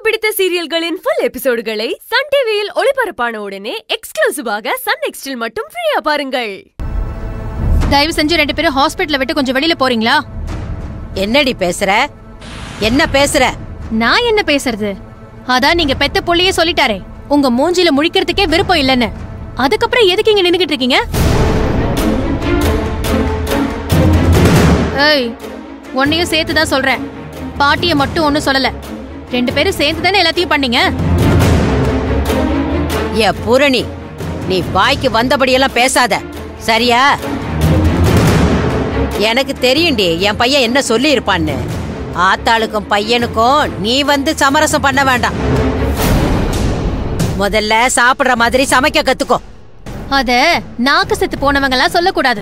பிடித்த சீரியல்களின் full எபிசோடுகளை Sun டிவியில் ஒளிபரப்பான உடனே எக்ஸ்க்ளூசிவாக சன் நெக்ஸ்டில் மட்டும் ஃப்ரீயா பாருங்கள் தயவு செஞ்சு ரெண்டு பேரும் ஹாஸ்பிட்டல விட்டு கொஞ்சம் வெளியில போறீங்களா என்னடி பேசுற என்ன பேசுற நான் என்ன பேசுறது அதான் நீங்க பெத்த புள்ளையே சொல்லிட்டாரே உங்க மூஞ்சில முழிக்கிறதுக்கே விருப்பம் இல்லைன்னு அதுக்கப்புறம் எதுக்கு இங்க நின்னுகிட்டு இருக்கீங்க ஏய் உன்னையும் சேர்த்து தான் சொல்றேன் பாட்டிய மட்டும் ஒன்னும் சொல்லல ரெண்டு பேரும் சேர்ந்து தானே எல்லாத்தையும் பண்ணீங்க ஏ பூரணி நீ வாய்க்கு வந்தபடியெல்லாம் பேசாத சரியா எனக்கு தெரியும்டி என் பையன் என்ன சொல்லி இருப்பான்னு ஆத்தாளுக்கும் பையனுக்கும் நீ வந்து சமரசம் பண்ண வேண்டாம் முதல்ல சாப்பிடுற மாதிரி சமைக்க கத்துக்கோ அத நாக்கு செத்து போனவங்க எல்லாம் சொல்லக்கூடாது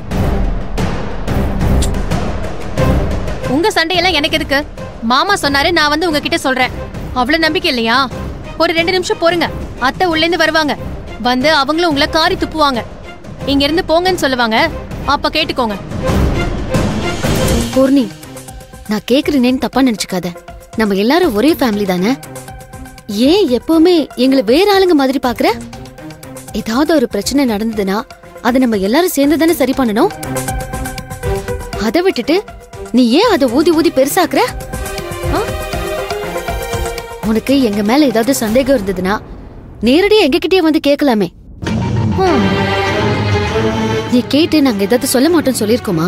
உங்க சண்டையெல்லாம் எனக்கு எதுக்கு மாமா சொன்னாரு நான் வந்து உங்ககிட்ட சொல்றேன் அவ்வளவு நம்பிக்கை இல்லையா ஒரு ரெண்டு நிமிஷம் போருங்க அத்தை உள்ள இருந்து வருவாங்க வந்து அவங்களும் உங்களை காரி துப்புவாங்க இங்க இருந்து போங்கன்னு சொல்லுவாங்க அப்ப கேட்டுக்கோங்க பூர்ணி நான் கேக்குறேனேன்னு தப்பா நினைச்சுக்காத நம்ம எல்லாரும் ஒரே ஃபேமிலி தானே ஏன் எப்பவுமே எங்களை வேற ஆளுங்க மாதிரி பாக்குற ஏதாவது ஒரு பிரச்சனை நடந்ததுன்னா அதை நம்ம எல்லாரும் சேர்ந்து தானே சரி பண்ணணும் அதை விட்டுட்டு நீ ஏன் அதை ஊதி ஊதி பெருசாக்குற ஆ? உனக்கு எங்க மேல ஏதாவது சந்தேகம் இருந்ததுன்னா நேரடியா எங்ககிட்டயே வந்து கேட்கலாமே ஹம், நீ கேட்டு நாங்க ஏதாவது சொல்ல மாட்டோம் சொல்லிருக்கோமா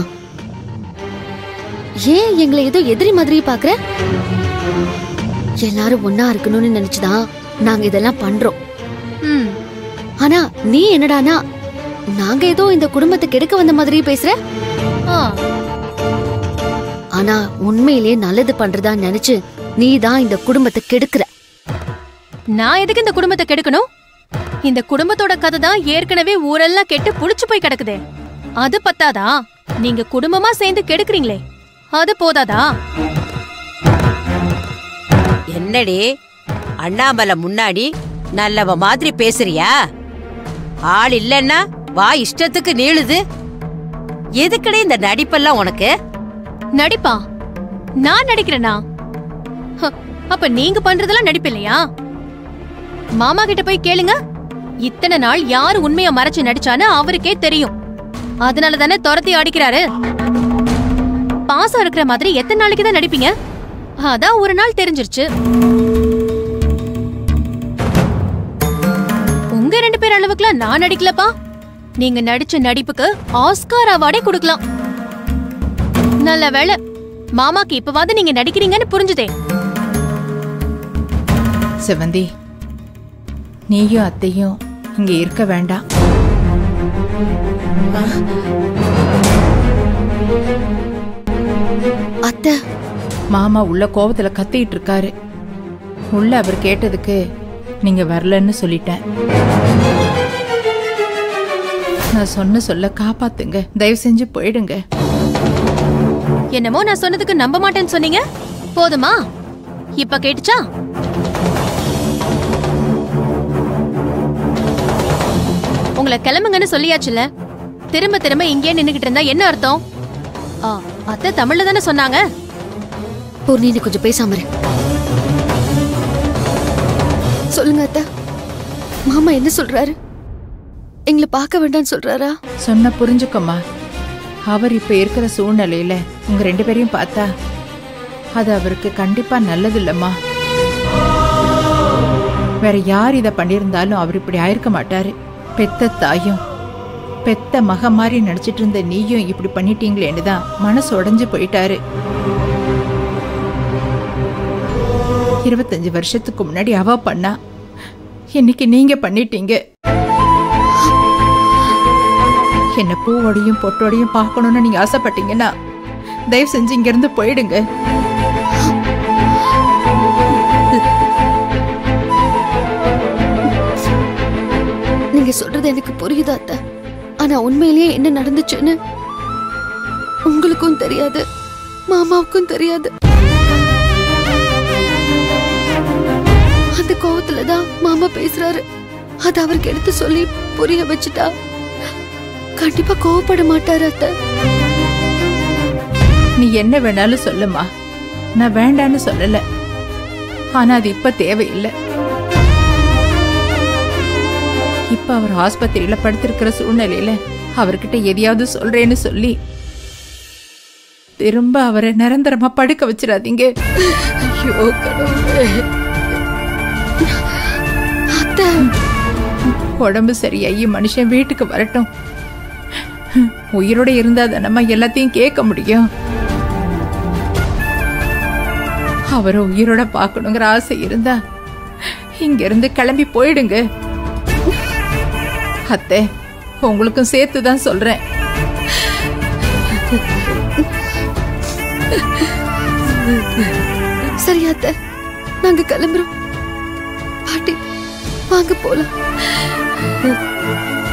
ஏன் எங்களை ஏதோ எதிரி மாதிரி பாக்குற எல்லாரும் ஒன்னா இருக்கணும்னு நினைச்சுதான் நாங்க இதெல்லாம் பண்றோம் ம், ஆனா நீ என்னடானா நாங்க ஏதோ இந்த குடும்பத்தை கெடுக்க வந்த மாதிரி பேசுற ஆ, ஆனா உண்மையிலேயே நல்லது பண்றதா நினைச்சு நீ தான் இந்த குடும்பத்தை கெடுக்கிற நான் எதுக்கு இந்த குடும்பத்தை கெடுக்கணும் இந்த குடும்பத்தோட கதை தான் ஏற்கனவே ஊரெல்லாம் கெட்டு புடிச்சு போய் கிடக்குதே அது பத்தாதா நீங்க குடும்பமா சேர்ந்து கெடுக்குறீங்களே அது போதாதா என்னடி அண்ணாமலை முன்னாடி நல்லவ மாதிரி பேசுறியா ஆள் இல்லைன்னா வா இஷ்டத்துக்கு நீளுது எதுக்கடி இந்த நடிப்பெல்லாம் உனக்கு நடிப்பா நான் நடிக்கிறேனா ஹ, அப்ப நீங்க பண்றதெல்லாம் நடிப்பு இல்லையா மாமா கிட்ட போய் கேளுங்க இத்தனை நாள் யாரு உண்மைய மறைச்சு நடிச்சான்னு அவருக்கே தெரியும் அதனால தானே துரத்தி அடிக்கிறாரு பாசம் இருக்கிற மாதிரி எத்தனை நாளைக்கு தான் நடிப்பீங்க அதான் ஒரு நாள் தெரிஞ்சிருச்சு உங்க ரெண்டு பேர் அளவுக்குலாம் நான் நடிக்கலப்பா நீங்க நடிச்ச நடிப்புக்கு ஆஸ்கார் அவார்டே கொடுக்கலாம் நல்ல வேளை மாமாக்கு இப்பவாது நீங்க நடிக்கிறீங்கன்னு புரிஞ்சுதே செவந்தி நீயும் அத்தையும் இங்க இருக்க வேண்டாம் அத்தை மாமா உள்ள கோவத்துல கத்திட்டு இருக்காரு உள்ள அவர் கேட்டதுக்கு நீங்க வரலன்னு சொல்லிட்டேன் நான் சொன்ன சொல்ல காப்பாத்துங்க தயவு செஞ்சு போயிடுங்க என்னமோ நான் சொன்னதுக்கு நம்ப மாட்டேன்னு சொன்னீங்க போதுமா இப்ப கேட்டுச்சா உங்களை கிளம்புங்கன்னு சொல்லியாச்சுல திரும்ப திரும்ப இங்கேயே நின்னுகிட்டு இருந்தா என்ன அர்த்தம் ஆ, அத்தை தமிழ்ல தானே சொன்னாங்க பூர்ணி நீ கொஞ்சம் பேசாம இரு சொல்லுங்க அத்தை மாமா என்ன சொல்றாரு எங்களை பார்க்க வேண்டாம்னு சொல்றாரா சொன்ன புரிஞ்சுக்கோமா அவர் இப்ப இருக்கிற சூழ்நிலையில உங்க ரெண்டு பேரையும் பார்த்தா அது அவருக்கு கண்டிப்பா நல்லது இல்லம்மா வேற யார் இத பண்ணியிருந்தாலும் அவர் இப்படி ஆயிருக்க மாட்டாரு பெத்த தாயும் பெத்த மக மாதிரி நடிச்சிட்டு இருந்த நீயும் இப்படி பண்ணிட்டீங்களேன்னு தான் மனசு உடைஞ்சு போயிட்டாரு இருபத்தஞ்சு வருஷத்துக்கு முன்னாடி அவ பண்ணா இன்னைக்கு நீங்க பண்ணிட்டீங்க என்ன பூவோடையும் பொட்டோடையும் பார்க்கணும்னு நீங்க ஆசைப்பட்டீங்கன்னா தயவு செஞ்சு இங்க இருந்து போயிடுங்க நீங்க சொல்றது எனக்கு புரியுது அத்தை ஆனா உண்மையிலேயே என்ன நடந்துச்சுன்னு உங்களுக்கும் தெரியாது மாமாவுக்கும் தெரியாது அந்த கோவத்துல தான் மாமா பேசுறாரு அது அவருக்கு எடுத்து சொல்லி புரிய வச்சுட்டா கண்டிப்பா கோவப்பட மாட்டாரு அத்தை நீ என்ன வேணாலும் சொல்லுமா நான் வேண்டான்னு சொல்லல ஆனா அது இப்ப தேவையில்லை இப்ப அவர் ஆஸ்பத்திரியில படுத்திருக்கிற சூழ்நிலையில அவர்கிட்ட எதையாவது சொல்றேன்னு சொல்லி திரும்ப அவரை நிரந்தரமா படுக்க வச்சிடாதீங்க ஐயோ கடவுளே. அத்தை உடம்பு சரியாகி மனுஷன் வீட்டுக்கு வரட்டும் உயிரோட இருந்தா நம்ம எல்லாத்தையும் கேட்க முடியும் அவரை உயிரோட பார்க்கணுங்கிற ஆசை இருந்தா இங்க இருந்து கிளம்பி போயிடுங்க அத்தை உங்களுக்கும் சேர்த்து தான் சொல்றேன் சரி அத்தை நாங்க கிளம்புறோம் பாட்டி வாங்க போலாம்